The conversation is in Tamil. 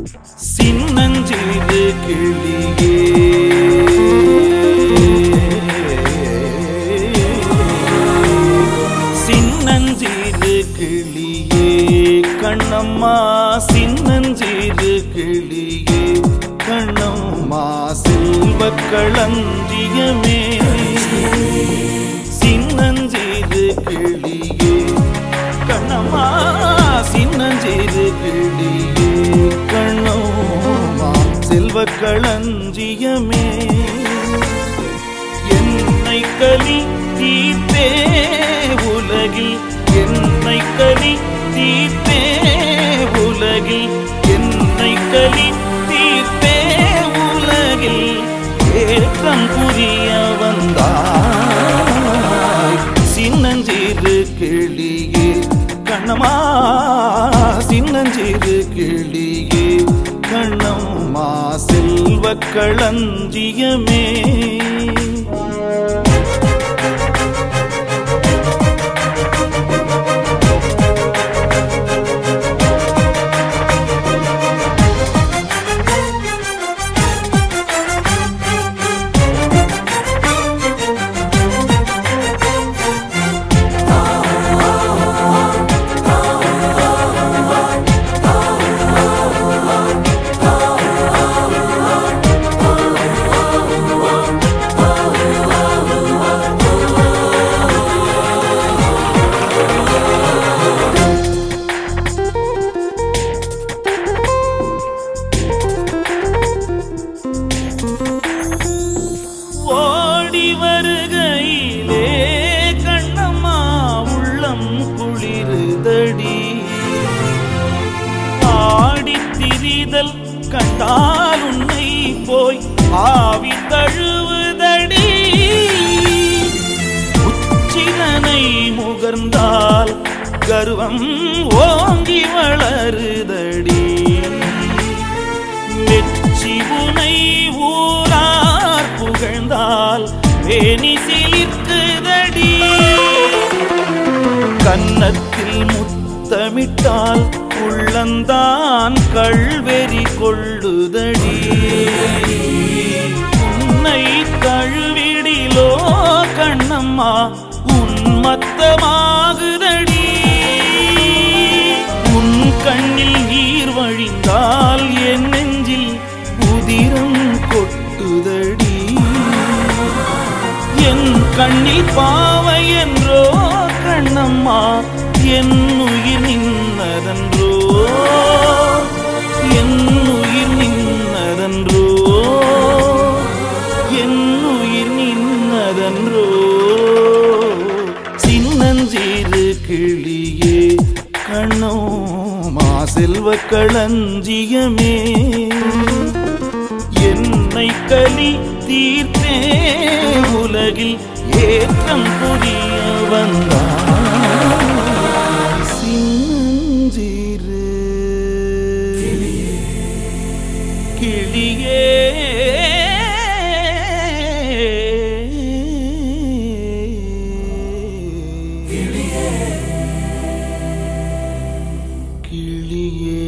சின்னஞ்சிறு கிளியே சின்னஞ்சிறு கிளியே கண்ணம்மா சின்னஞ்சிறு கிளியே கண்ணம்மா செல்வ களஞ்சியமே சின்னஞ்சிறு கிளியே கண்ணம்மா சின்னஞ்சிறு கிளியே கண்ணம்மா செல்வ களஞ்சியமே என்னை கலி தீர்த்தே உலகில் என்னை கலி தீர்த்தே உலகில் என்னை கலி தீர்த்தே உலகில் ஏற்றம் புரிய வந்தாய் சின்னஞ்சிறு கிளியே கண்ணம்மா சின்னஞ்சிறு கிளியே கண்ணம்மா செல்வ களஞ்சியமே ஓடி வருகையிலே கண்ணம்மா உள்ளம் குளிருதடி ஆடி திரிதல் கண்டால் உன்னை போய் ஆவி தழுவுதடி உச்சிதனை முகர்ந்தால் கர்வம் ஓங்கி வளருதடி வெற்றி உனை ஊரார் புகழ்ந்தால் வேணி சிலிர்க்குதடி கன்னத்தில் முத்தமிட்டால் உள்ளந்தான் கள்வெறி கொள்ளுதடி உன்னை தழுவிடிலோ கண்ணம்மா உன்மத்தமாகுதடி உன் கண்ணில் நீர் வழிந்தால் என் நெஞ்சில் உதிரம் கொட்டுதடி என் கண்ணில் பாவை என்றோ கண்ணம்மா என் உயிர் நின்னதன்றோ என் உயிர் நின்னதன்றோ என் உயிர் நின்னதன்றோ சின்னஞ்சிறு கிளியே கண்ணோ மா செல்வ களஞ்சியமே என்னை கலி தீர்த்தே உலகில் ஏற்றம் புரிய வந்தாய் சின்னஞ்சிறு கிளியே கிளியே